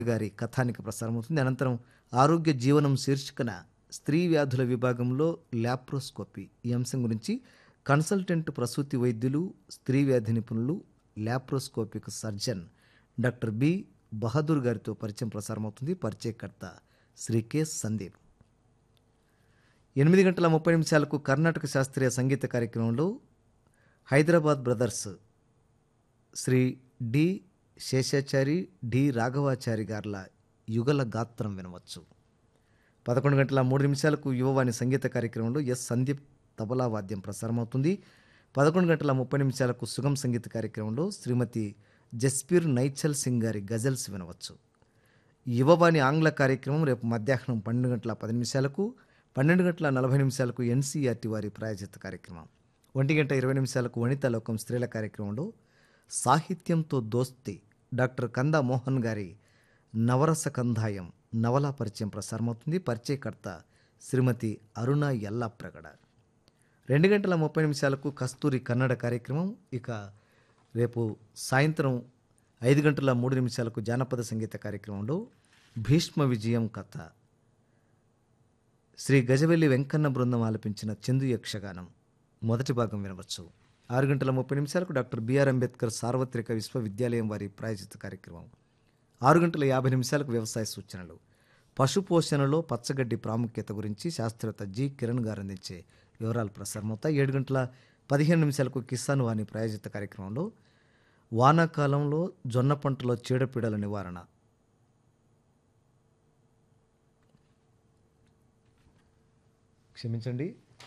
గారి కథానిక ప్రసారమవుతుంది అనంతరం ఆరోగ్య జీవనం శీర్షికన స్త్రీ వ్యాధుల విభాగంలో ల్యాప్రోస్కోపీ ఈ అంశం గురించి కన్సల్టెంట్ ప్రసూతి వైద్యులు స్త్రీ వ్యాధి నిపుణులు laparoscopic surgeon doctor B Bahadur గారితో పరిచయం ప్రసారమవుతుంది పరిచయకర్త శ్రీ కె సందీప్ ఎనిమిది గంటల ముప్పై నిమిషాలకు కర్ణాటక శాస్త్రీయ సంగీత కార్యక్రమంలో Hyderabad brothers Shri D Seshachari D Raghavachari గార్ల యుగల గాత్రం వినవచ్చు పదకొండు గంటల మూడు నిమిషాలకు యువవాణి సంగీత కార్యక్రమంలో ఎస్ సందీప్ తబలా వాద్యం ప్రసారమవుతుంది పదకొండు గంటల ముప్పై నిమిషాలకు సుగం సంగీత కార్యక్రమంలో శ్రీమతి జస్పీర్ నైచల్ సింగ్ గారి గజల్స్ వినవచ్చు యువవాణి ఆంగ్ల కార్యక్రమం రేపు మధ్యాహ్నం పన్నెండు గంటల పది నిమిషాలకు పన్నెండు గంటల నలభై నిమిషాలకు ఎన్సీఆర్టీ వారి ప్రాయోజిత కార్యక్రమం ఒంటి గంట ఇరవై నిమిషాలకు వనితా లోకం స్త్రీల కార్యక్రమంలో సాహిత్యంతో దోస్తి డాక్టర్ కందా మోహన్ గారి నవరస కందాయం నవలా పరిచయం ప్రసారమవుతుంది పరిచయకర్త శ్రీమతి అరుణ ఎల్లాప్రగడ రెండు గంటల ముప్పై నిమిషాలకు కస్తూరి కన్నడ కార్యక్రమం ఇక రేపు సాయంత్రం ఐదు గంటల మూడు నిమిషాలకు జానపద సంగీత కార్యక్రమంలో భీష్మ విజయం కథ శ్రీ గజవెల్లి వెంకన్న బృందం ఆలపించిన చందు యక్షగానం మొదటి భాగం వినవచ్చు ఆరు గంటల ముప్పై నిమిషాలకు డాక్టర్ బిఆర్ అంబేద్కర్ సార్వత్రిక విశ్వవిద్యాలయం వారి ప్రాయోజిత కార్యక్రమం ఆరు గంటల యాభై నిమిషాలకు వ్యవసాయ సూచనలు పశు పోషణలో పచ్చగడ్డి ప్రాముఖ్యత గురించి శాస్త్రవేత్త జి కిరణ్ గారు అందించే వివరాలు ప్రసారమవుతాయి ఏడు గంటల పదిహేను నిమిషాలకు కిసాన్ వాణి ప్రాయోజిత కార్యక్రమంలో వానాకాలంలో జొన్న పంటలో చీడపీడల నివారణ క్షమించండి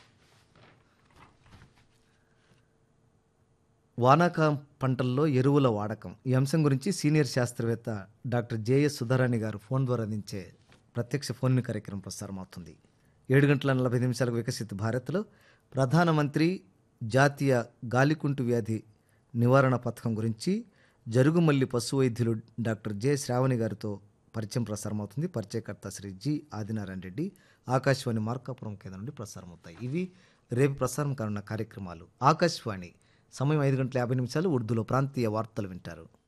వానాకాలం పంటల్లో ఎరువుల వాడకం ఈ అంశం గురించి సీనియర్ శాస్త్రవేత్త డాక్టర్ జేఎస్ సుధారాణి గారు ఫోన్ ద్వారా అందించే ప్రత్యక్ష ఫోన్ కార్యక్రమం ప్రసారం అవుతుంది ఏడు గంటల నలభై నిమిషాలకు వికసిత భారత్లో ప్రధానమంత్రి జాతీయ గాలికుంటు వ్యాధి నివారణ పథకం గురించి జరుగుమల్లి పశు వైద్యులు డాక్టర్ జె శ్రావణి గారితో పరిచయం ప్రసారం అవుతుంది పరిచయకర్త శ్రీ జి ఆదినారాయణ రెడ్డి ఆకాశవాణి మార్కాపురం కేంద్రం నుండి ప్రసారం అవుతాయి ఇవి రేపు ప్రసారం కానున్న కార్యక్రమాలు ఆకాశవాణి సమయం ఐదు గంటల యాభై నిమిషాలు ఉర్దూలో ప్రాంతీయ వార్తలు వింటారు